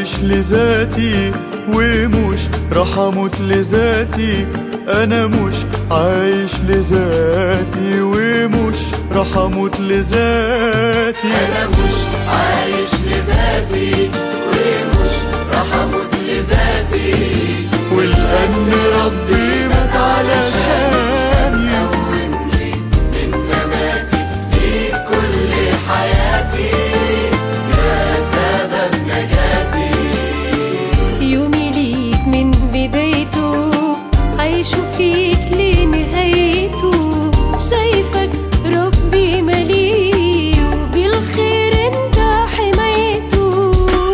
عايش لذاتي ومش راح اموت لذاتي انا مش عايش لذاتي ومش راح اموت لذاتي انا مش عايش لذاتي ومش راح اموت لذاتي ولان ربي مات علشاني قومني من مماتي ليك كل حياتي يا سبب نجاتي يومي ليك من بدايته عايشه فيك لنهايته شايفك ربي مليء وبالخير انت حمايته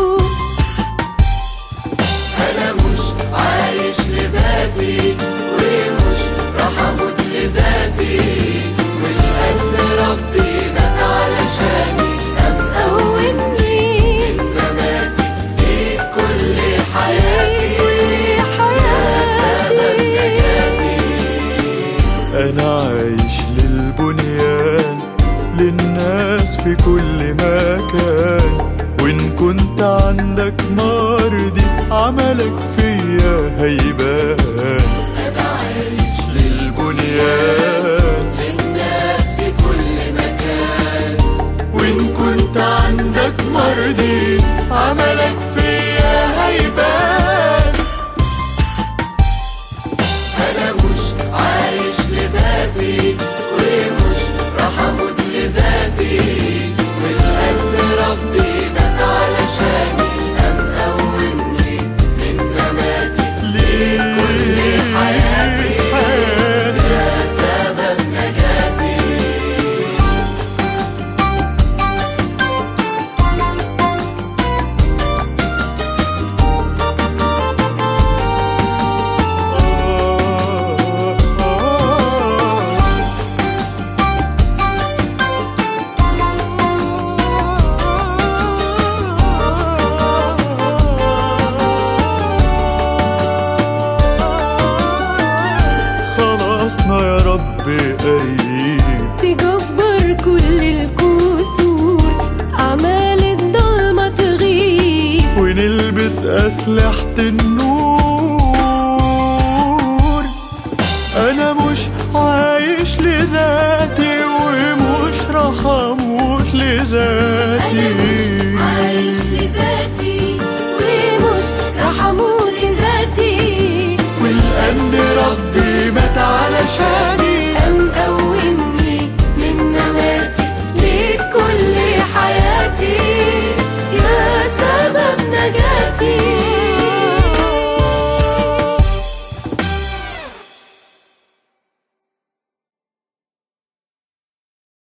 انا مش عايش لذاتي ومش راح اموت لذاتي والقلب ربي مات علشاني ابقى قومني من مماتي ليك كل حياتي كل يا سبب حياتي نجاتي انا عايش للبنيان للناس في كل مكان وان كنت عندك مرضي عملك فيا هيبان انا عايش للبنيان للناس في كل مكان وان كنت عندك مرضي عملك فيا هيبان انا مش عايش لذاتي ومش راح اموت لذاتي والقلب ربي مات علشاني ابقى قومني من مماتي ليك كل حياتي يا سبب نجاتي خلصنا يا رب قريب تجبر كل الكسور أعمال الضلمة تغيب ونلبس أسلحة النور أنا مش عايش لذاتي ومش راح أموت لذاتي أنا مش عايش لذاتي ومش راح أموت لذاتي والأن ربي مات علشاني